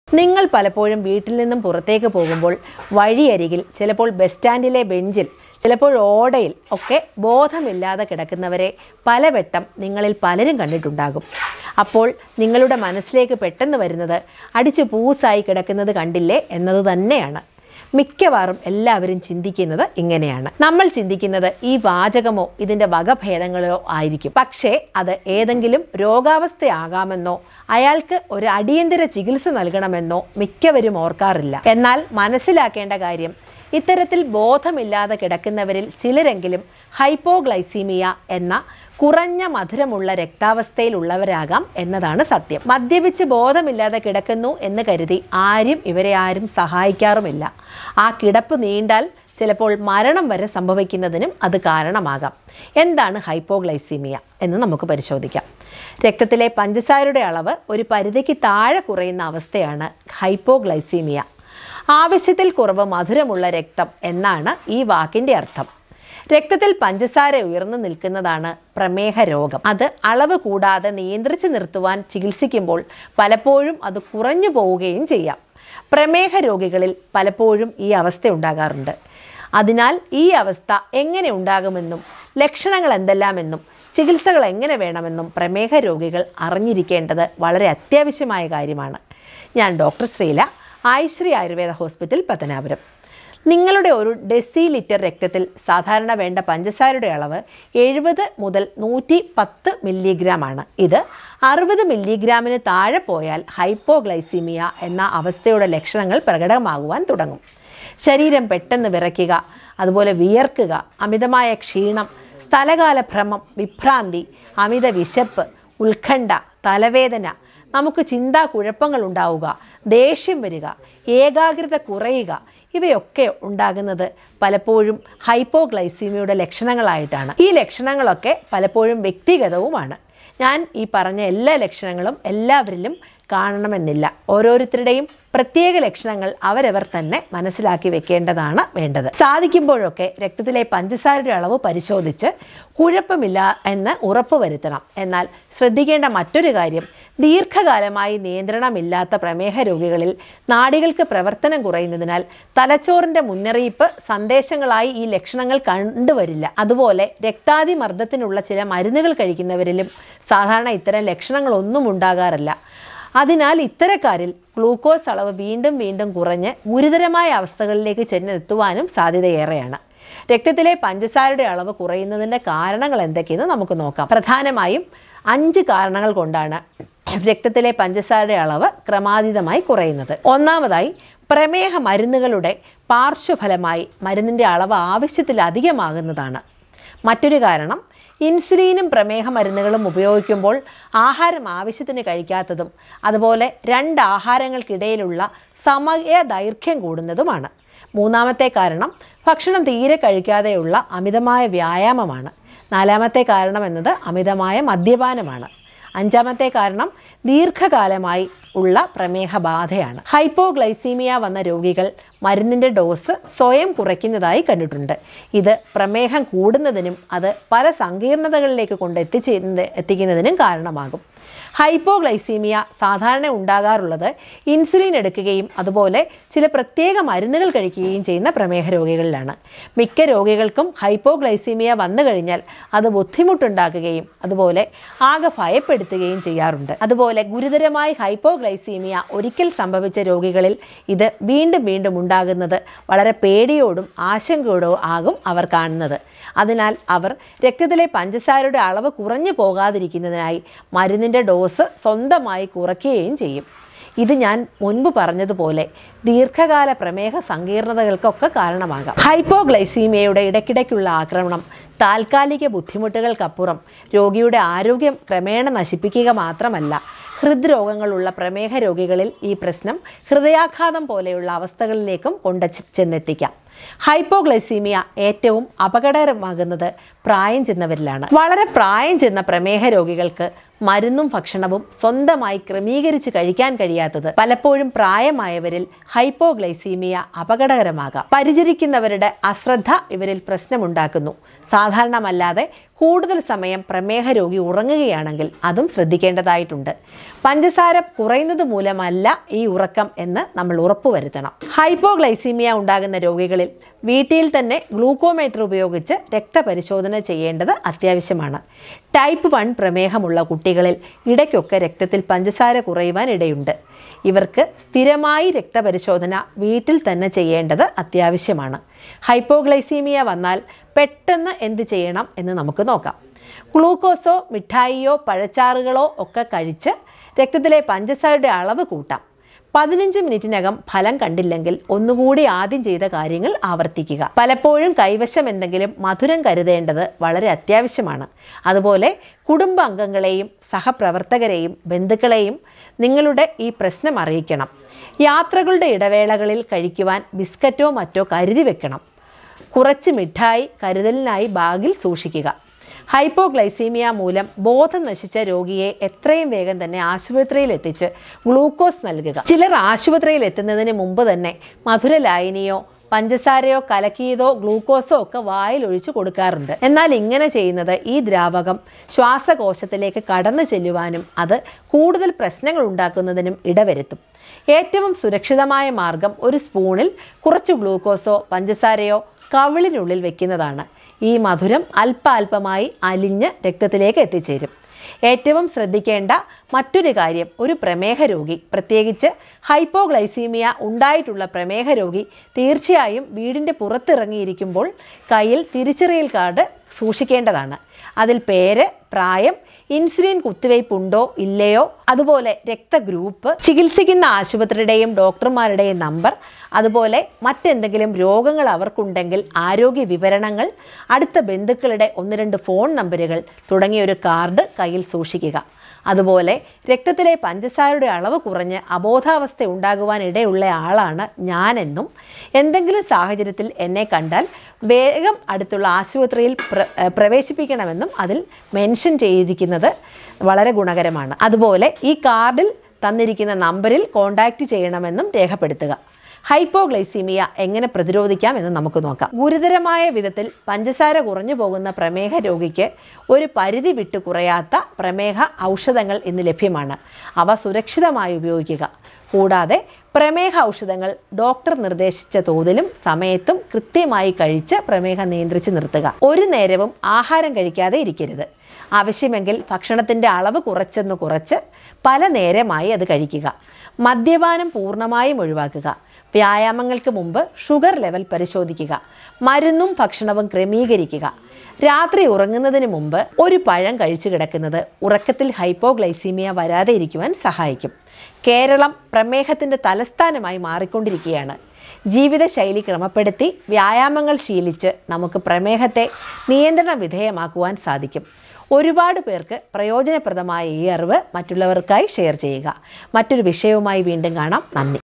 നിങ്ങൾ പലപ്പോഴും വീട്ടിൽ നിന്നും പുറത്തേക്ക് പോകുമ്പോൾ വഴിയരികിൽ ചിലപ്പോൾ ബസ് സ്റ്റാൻഡിലെ ബെഞ്ചിൽ ചിലപ്പോൾ ഓടയിൽ ഒക്കെ ബോധമില്ലാതെ കിടക്കുന്നവരെ പലവട്ടം നിങ്ങളിൽ പലരും കണ്ടിട്ടുണ്ടാകും അപ്പോൾ നിങ്ങളുടെ മനസ്സിലേക്ക് പെട്ടെന്ന് വരുന്നത് അടിച്ചു പൂസായി കിടക്കുന്നത് കണ്ടില്ലേ എന്നത് തന്നെയാണ് മിക്കവാറും എല്ലാവരും ചിന്തിക്കുന്നത് ഇങ്ങനെയാണ് നമ്മൾ ചിന്തിക്കുന്നത് ഈ വാചകമോ ഇതിൻ്റെ വകഭേദങ്ങളോ ആയിരിക്കും പക്ഷേ അത് ഏതെങ്കിലും രോഗാവസ്ഥയാകാമെന്നോ അയാൾക്ക് ഒരു അടിയന്തര ചികിത്സ നൽകണമെന്നോ മിക്കവരും ഓർക്കാറില്ല എന്നാൽ മനസ്സിലാക്കേണ്ട കാര്യം ഇത്തരത്തിൽ ബോധമില്ലാതെ കിടക്കുന്നവരിൽ ചിലരെങ്കിലും ഹൈപ്പോഗ്ലൈസീമിയ എന്ന കുറഞ്ഞ മധുരമുള്ള രക്താവസ്ഥയിലുള്ളവരാകാം എന്നതാണ് സത്യം മദ്യപിച്ച് ബോധമില്ലാതെ കിടക്കുന്നു എന്ന് കരുതി ആരും ഇവരെ ആരും സഹായിക്കാറുമില്ല ആ കിടപ്പ് നീണ്ടാൽ ചിലപ്പോൾ മരണം വരെ സംഭവിക്കുന്നതിനും അത് കാരണമാകാം എന്താണ് ഹൈപ്പോഗ്ലൈസീമിയ എന്ന് നമുക്ക് പരിശോധിക്കാം രക്തത്തിലെ പഞ്ചസാരയുടെ അളവ് ഒരു പരിധിക്ക് താഴെ കുറയുന്ന അവസ്ഥയാണ് ഹൈപ്പോഗ്ലൈസീമിയ ആവശ്യത്തിൽ കുറവ് മധുരമുള്ള രക്തം എന്നാണ് ഈ വാക്കിൻ്റെ അർത്ഥം രക്തത്തിൽ പഞ്ചസാര ഉയർന്നു നിൽക്കുന്നതാണ് പ്രമേഹ രോഗം അത് അളവ് കൂടാതെ നിയന്ത്രിച്ചു നിർത്തുവാൻ ചികിത്സിക്കുമ്പോൾ പലപ്പോഴും അത് കുറഞ്ഞു പോവുകയും ചെയ്യാം പ്രമേഹ രോഗികളിൽ പലപ്പോഴും ഈ അവസ്ഥ ഉണ്ടാകാറുണ്ട് അതിനാൽ ഈ അവസ്ഥ എങ്ങനെ ഉണ്ടാകുമെന്നും ലക്ഷണങ്ങൾ എന്തെല്ലാമെന്നും ചികിത്സകൾ എങ്ങനെ വേണമെന്നും പ്രമേഹ രോഗികൾ അറിഞ്ഞിരിക്കേണ്ടത് വളരെ അത്യാവശ്യമായ കാര്യമാണ് ഞാൻ ഡോക്ടർ ശ്രീല ആയുശ്രീ ആയുർവേദ ഹോസ്പിറ്റൽ പത്തനാപുരം നിങ്ങളുടെ ഒരു ഡെസി ലിറ്റർ രക്തത്തിൽ സാധാരണ വേണ്ട പഞ്ചസാരയുടെ അളവ് എഴുപത് മുതൽ നൂറ്റി പത്ത് മില്ലിഗ്രാം ആണ് ഇത് അറുപത് മില്ലിഗ്രാമിന് താഴെ പോയാൽ ഹൈപ്പോഗ്ലൈസീമിയ എന്ന അവസ്ഥയുടെ ലക്ഷണങ്ങൾ പ്രകടമാകുവാൻ തുടങ്ങും ശരീരം പെട്ടെന്ന് വിറയ്ക്കുക അതുപോലെ വിയർക്കുക അമിതമായ ക്ഷീണം സ്ഥലകാല ഭ്രമം വിഭ്രാന്തി അമിത വിശപ്പ് ഉത്കണ്ഠ തലവേദന നമുക്ക് ചിന്താ കുഴപ്പങ്ങൾ ഉണ്ടാവുക ദേഷ്യം വരിക ഏകാഗ്രത കുറയുക ഇവയൊക്കെ ഉണ്ടാകുന്നത് പലപ്പോഴും ഹൈപ്പോഗ്ലൈസീമിയയുടെ ലക്ഷണങ്ങളായിട്ടാണ് ഈ ലക്ഷണങ്ങളൊക്കെ പലപ്പോഴും വ്യക്തിഗതവുമാണ് ഞാൻ ഈ പറഞ്ഞ എല്ലാ ലക്ഷണങ്ങളും എല്ലാവരിലും കാണണമെന്നില്ല ഓരോരുത്തരുടെയും പ്രത്യേക ലക്ഷണങ്ങൾ അവരവർ തന്നെ മനസ്സിലാക്കി വെക്കേണ്ടതാണ് വേണ്ടത് സാധിക്കുമ്പോഴൊക്കെ രക്തത്തിലെ പഞ്ചസാരയുടെ അളവ് പരിശോധിച്ച് കുഴപ്പമില്ല എന്ന് ഉറപ്പ് വരുത്തണം എന്നാൽ ശ്രദ്ധിക്കേണ്ട മറ്റൊരു കാര്യം ദീർഘകാലമായി നിയന്ത്രണമില്ലാത്ത പ്രമേഹ രോഗികളിൽ നാഡികൾക്ക് പ്രവർത്തനം കുറയുന്നതിനാൽ തലച്ചോറിൻ്റെ മുന്നറിയിപ്പ് സന്ദേശങ്ങളായി ഈ ലക്ഷണങ്ങൾ കണ്ടുവരില്ല അതുപോലെ രക്താതിമർദ്ദത്തിനുള്ള ചില മരുന്നുകൾ കഴിക്കുന്നവരിലും സാധാരണ ഇത്തരം ലക്ഷണങ്ങളൊന്നും ഉണ്ടാകാറില്ല അതിനാൽ ഇത്തരക്കാരിൽ ഗ്ലൂക്കോസ് അളവ് വീണ്ടും വീണ്ടും കുറഞ്ഞ് ഗുരുതരമായ അവസ്ഥകളിലേക്ക് ചെന്നെത്തുവാനും സാധ്യതയേറെയാണ് രക്തത്തിലെ പഞ്ചസാരയുടെ അളവ് കുറയുന്നതിൻ്റെ കാരണങ്ങൾ എന്തൊക്കെയെന്ന് നമുക്ക് നോക്കാം പ്രധാനമായും അഞ്ച് കാരണങ്ങൾ കൊണ്ടാണ് രക്തത്തിലെ പഞ്ചസാരയുടെ അളവ് ക്രമാതീതമായി കുറയുന്നത് ഒന്നാമതായി പ്രമേഹ മരുന്നുകളുടെ പാർശ്വഫലമായി മരുന്നിൻ്റെ അളവ് ആവശ്യത്തിലധികമാകുന്നതാണ് മറ്റൊരു കാരണം ഇൻസുലിനും പ്രമേഹ മരുന്നുകളും ഉപയോഗിക്കുമ്പോൾ ആഹാരം ആവശ്യത്തിന് കഴിക്കാത്തതും അതുപോലെ രണ്ട് ആഹാരങ്ങൾക്കിടയിലുള്ള സമയ ദൈർഘ്യം കൂടുന്നതുമാണ് മൂന്നാമത്തെ കാരണം ഭക്ഷണം തീരെ കഴിക്കാതെയുള്ള അമിതമായ വ്യായാമമാണ് നാലാമത്തെ കാരണം എന്നത് അമിതമായ മദ്യപാനമാണ് അഞ്ചാമത്തെ കാരണം ദീർഘകാലമായി ഉള്ള പ്രമേഹ ബാധയാണ് ഹൈപ്പോഗ്ലൈസീമിയ വന്ന രോഗികൾ മരുന്നിൻ്റെ ഡോസ് സ്വയം കുറയ്ക്കുന്നതായി കണ്ടിട്ടുണ്ട് ഇത് പ്രമേഹം കൂടുന്നതിനും അത് പല സങ്കീർണതകളിലേക്ക് കൊണ്ട് എത്തിച്ചേരുന്നത് എത്തിക്കുന്നതിനും കാരണമാകും ഹൈപ്പോഗ്ലൈസീമിയ സാധാരണ ഉണ്ടാകാറുള്ളത് ഇൻസുലിൻ എടുക്കുകയും അതുപോലെ ചില പ്രത്യേക മരുന്നുകൾ കഴിക്കുകയും ചെയ്യുന്ന പ്രമേഹ രോഗികളിലാണ് മിക്ക രോഗികൾക്കും ഹൈപ്പോഗ്ലൈസീമിയ വന്നു കഴിഞ്ഞാൽ അത് ബുദ്ധിമുട്ടുണ്ടാക്കുകയും അതുപോലെ ആകെ ഭയപ്പെടുത്തുകയും ചെയ്യാറുണ്ട് അതുപോലെ ഗുരുതരമായി ഹൈപ്പോഗ്ലൈസീമിയ ഒരിക്കൽ സംഭവിച്ച രോഗികളിൽ ഇത് വീണ്ടും വീണ്ടും ഉണ്ടാകുന്നത് വളരെ പേടിയോടും ആശങ്കയോടോ ആകും അവർ കാണുന്നത് അതിനാൽ അവർ രക്തത്തിലെ പഞ്ചസാരയുടെ അളവ് കുറഞ്ഞു പോകാതിരിക്കുന്നതിനായി മരുന്നിൻ്റെ ഡോസ് സ്വന്തമായി കുറയ്ക്കുകയും ചെയ്യും ഇത് ഞാൻ മുൻപ് പറഞ്ഞതുപോലെ ദീർഘകാല പ്രമേഹ സങ്കീർണതകൾക്കൊക്കെ കാരണമാകാം ഹൈപ്പോഗ്ലൈസീമിയയുടെ ഇടയ്ക്കിടയ്ക്കുള്ള ആക്രമണം താൽക്കാലിക ബുദ്ധിമുട്ടുകൾക്കപ്പുറം രോഗിയുടെ ആരോഗ്യം ക്രമേണ നശിപ്പിക്കുക മാത്രമല്ല ഹൃദ്രോഗങ്ങളുള്ള പ്രമേഹ രോഗികളിൽ ഈ പ്രശ്നം ഹൃദയാഘാതം പോലെയുള്ള അവസ്ഥകളിലേക്കും കൊണ്ട് ചെന്നെത്തിക്കാം ഹൈപ്പോഗ്ലൈസീമിയ ഏറ്റവും അപകടകരമാകുന്നത് പ്രായം ചെന്നവരിലാണ് വളരെ പ്രായം ചെന്ന പ്രമേഹ രോഗികൾക്ക് മരുന്നും ഭക്ഷണവും സ്വന്തമായി ക്രമീകരിച്ച് കഴിക്കാൻ കഴിയാത്തത് പലപ്പോഴും പ്രായമായവരിൽ ഹൈപ്പോഗ്ലൈസീമിയ അപകടകരമാകാം പരിചരിക്കുന്നവരുടെ അശ്രദ്ധ ഇവരിൽ പ്രശ്നമുണ്ടാക്കുന്നു സാധാരണമല്ലാതെ കൂടുതൽ സമയം പ്രമേഹ രോഗി ഉറങ്ങുകയാണെങ്കിൽ അതും ശ്രദ്ധിക്കേണ്ടതായിട്ടുണ്ട് പഞ്ചസാര കുറയുന്നത് മൂലമല്ല ഈ ഉറക്കം എന്ന് നമ്മൾ ഉറപ്പുവരുത്തണം ഹൈപ്പോഗ്ലൈസീമിയ ഉണ്ടാകുന്ന രോഗികളിൽ വീട്ടിൽ തന്നെ ഗ്ലൂക്കോമീറ്റർ ഉപയോഗിച്ച് രക്തപരിശോധന ചെയ്യേണ്ടത് അത്യാവശ്യമാണ് ടൈപ്പ് വൺ പ്രമേഹമുള്ള കുട്ടികളിൽ ഇടയ്ക്കൊക്കെ രക്തത്തിൽ പഞ്ചസാര കുറയുവാൻ ഇടയുണ്ട് ഇവർക്ക് സ്ഥിരമായി രക്തപരിശോധന വീട്ടിൽ തന്നെ ചെയ്യേണ്ടത് അത്യാവശ്യമാണ് ഹൈപ്പോഗ്ലൈസീമിയ വന്നാൽ പെട്ടെന്ന് എന്ത് ചെയ്യണം എന്ന് നമുക്ക് നോക്കാം ഗ്ലൂക്കോസോ മിഠായിയോ പഴച്ചാറുകളോ ഒക്കെ കഴിച്ച് രക്തത്തിലെ പഞ്ചസാരയുടെ അളവ് കൂട്ടാം പതിനഞ്ച് മിനിറ്റിനകം ഫലം കണ്ടില്ലെങ്കിൽ ഒന്നുകൂടി ആദ്യം ചെയ്ത കാര്യങ്ങൾ ആവർത്തിക്കുക പലപ്പോഴും കൈവശം എന്തെങ്കിലും മധുരം കരുതേണ്ടത് വളരെ അത്യാവശ്യമാണ് അതുപോലെ കുടുംബാംഗങ്ങളെയും സഹപ്രവർത്തകരെയും ബന്ധുക്കളെയും നിങ്ങളുടെ ഈ പ്രശ്നം അറിയിക്കണം യാത്രകളുടെ ഇടവേളകളിൽ കഴിക്കുവാൻ ബിസ്ക്കറ്റോ മറ്റോ കരുതി വെക്കണം കുറച്ച് മിഠായി കരുതലിനായി ബാഗിൽ സൂക്ഷിക്കുക ഹൈപ്പോഗ്ലൈസീമിയ മൂലം ബോധം നശിച്ച രോഗിയെ എത്രയും വേഗം തന്നെ ആശുപത്രിയിൽ എത്തിച്ച് ഗ്ലൂക്കോസ് നൽകുക ചിലർ ആശുപത്രിയിൽ എത്തുന്നതിന് മുമ്പ് തന്നെ മധുരലായനിയോ പഞ്ചസാരയോ കലക്കിയതോ ഗ്ലൂക്കോസോ ഒക്കെ വായിൽ ഒഴിച്ചു കൊടുക്കാറുണ്ട് എന്നാൽ ഇങ്ങനെ ചെയ്യുന്നത് ഈ ദ്രാവകം ശ്വാസകോശത്തിലേക്ക് കടന്നു ചെല്ലുവാനും അത് കൂടുതൽ പ്രശ്നങ്ങൾ ഉണ്ടാക്കുന്നതിനും ഇടവരുത്തും ഏറ്റവും സുരക്ഷിതമായ മാർഗം ഒരു സ്പൂണിൽ കുറച്ച് ഗ്ലൂക്കോസോ പഞ്ചസാരയോ കവിളിനുള്ളിൽ വെക്കുന്നതാണ് ഈ മധുരം അല്പാൽപമായി അലിഞ്ഞ് രക്തത്തിലേക്ക് എത്തിച്ചേരും ഏറ്റവും ശ്രദ്ധിക്കേണ്ട മറ്റൊരു കാര്യം ഒരു പ്രമേഹ രോഗി പ്രത്യേകിച്ച് ഹൈപ്പോഗ്ലൈസീമിയ ഉണ്ടായിട്ടുള്ള പ്രമേഹ രോഗി തീർച്ചയായും വീടിൻ്റെ പുറത്തിറങ്ങിയിരിക്കുമ്പോൾ കയ്യിൽ തിരിച്ചറിയൽ കാർഡ് സൂക്ഷിക്കേണ്ടതാണ് അതിൽ പേര് പ്രായം ഇൻസുലിൻ കുത്തിവയ്പ് ഉണ്ടോ ഇല്ലയോ അതുപോലെ രക്തഗ്രൂപ്പ് ചികിത്സിക്കുന്ന ആശുപത്രിയുടെയും ഡോക്ടർമാരുടെയും നമ്പർ അതുപോലെ മറ്റെന്തെങ്കിലും രോഗങ്ങൾ അവർക്കുണ്ടെങ്കിൽ ആരോഗ്യ വിവരണങ്ങൾ അടുത്ത ബന്ധുക്കളുടെ ഒന്ന് രണ്ട് ഫോൺ നമ്പറുകൾ തുടങ്ങിയ ഒരു കാർഡ് കയ്യിൽ സൂക്ഷിക്കുക അതുപോലെ രക്തത്തിലെ പഞ്ചസാരയുടെ അളവ് കുറഞ്ഞ് അബോധാവസ്ഥ ഉണ്ടാകുവാൻ ഇടയുള്ള ആളാണ് ഞാനെന്നും എന്തെങ്കിലും സാഹചര്യത്തിൽ എന്നെ കണ്ടാൽ വേഗം അടുത്തുള്ള ആശുപത്രിയിൽ പ്ര ഏഹ് പ്രവേശിപ്പിക്കണമെന്നും അതിൽ മെൻഷൻ ചെയ്തിരിക്കുന്നത് വളരെ ഗുണകരമാണ് അതുപോലെ ഈ കാർഡിൽ തന്നിരിക്കുന്ന നമ്പറിൽ കോൺടാക്റ്റ് ചെയ്യണമെന്നും രേഖപ്പെടുത്തുക ഹൈപ്പോഗ്ലൈസീമിയ എങ്ങനെ പ്രതിരോധിക്കാം എന്ന് നമുക്ക് നോക്കാം ഗുരുതരമായ വിധത്തിൽ പഞ്ചസാര കുറഞ്ഞു പോകുന്ന പ്രമേഹ രോഗിക്ക് ഒരു പരിധി വിട്ട് കുറയാത്ത പ്രമേഹ ഔഷധങ്ങൾ ഇന്ന് ലഭ്യമാണ് അവ സുരക്ഷിതമായി ഉപയോഗിക്കുക കൂടാതെ പ്രമേഹ ഔഷധങ്ങൾ ഡോക്ടർ നിർദ്ദേശിച്ച തോതിലും സമയത്തും കൃത്യമായി കഴിച്ച് പ്രമേഹം നിയന്ത്രിച്ച് നിർത്തുക ഒരു നേരവും ആഹാരം കഴിക്കാതെ ഇരിക്കരുത് ആവശ്യമെങ്കിൽ ഭക്ഷണത്തിൻ്റെ അളവ് കുറച്ചെന്ന് കുറച്ച് പല നേരമായി അത് കഴിക്കുക മദ്യപാനം പൂർണ്ണമായും ഒഴിവാക്കുക വ്യായാമങ്ങൾക്ക് മുമ്പ് ഷുഗർ ലെവൽ പരിശോധിക്കുക മരുന്നും ഭക്ഷണവും ക്രമീകരിക്കുക രാത്രി ഉറങ്ങുന്നതിന് മുമ്പ് ഒരു പഴം കഴിച്ചു കിടക്കുന്നത് ഉറക്കത്തിൽ ഹൈപ്പോഗ്ലൈസീമിയ വരാതെ ഇരിക്കുവാൻ സഹായിക്കും കേരളം പ്രമേഹത്തിൻ്റെ തലസ്ഥാനമായി മാറിക്കൊണ്ടിരിക്കുകയാണ് ജീവിതശൈലി ക്രമപ്പെടുത്തി വ്യായാമങ്ങൾ ശീലിച്ച് നമുക്ക് പ്രമേഹത്തെ നിയന്ത്രണ വിധേയമാക്കുവാൻ സാധിക്കും ഒരുപാട് പേർക്ക് പ്രയോജനപ്രദമായ ഈ അറിവ് മറ്റുള്ളവർക്കായി ഷെയർ ചെയ്യുക മറ്റൊരു വിഷയവുമായി വീണ്ടും കാണാം നന്ദി